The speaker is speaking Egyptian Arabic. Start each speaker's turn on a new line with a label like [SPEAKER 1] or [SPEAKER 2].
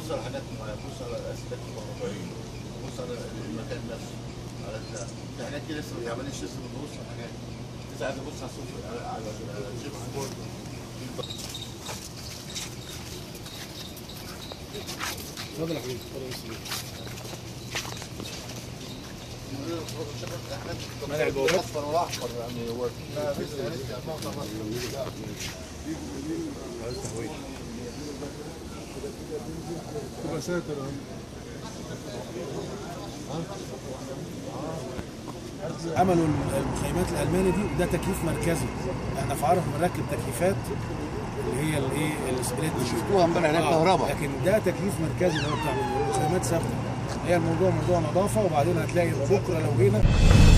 [SPEAKER 1] بص على حاجات معينه بص على الاسلاك الكهربائيه بص على المكان نفسه على ال- في حاجات كده لسه ما عملتش لسه بنبص على حاجات لسه عايز ابص على السوق على على الشيب سبورت
[SPEAKER 2] اتفضل يا حبيبي اتفضل يا سيدي. منع البوابات
[SPEAKER 1] اصفر واحمر يعني هو لا لسه لسه معظم
[SPEAKER 2] عايز تحويل
[SPEAKER 3] تبقى ساتر اهو
[SPEAKER 2] عملوا المخيمات الالماني دي وده تكييف مركزي احنا في عرف بنركب تكييفات اللي هي الايه السبليت
[SPEAKER 4] شفتوها امبارح هناك كهرباء
[SPEAKER 2] لكن ده تكييف مركزي اللي هو بتاع المخيمات ثابته هي الموضوع موضوع نظافه وبعدين هتلاقي بكره لو جينا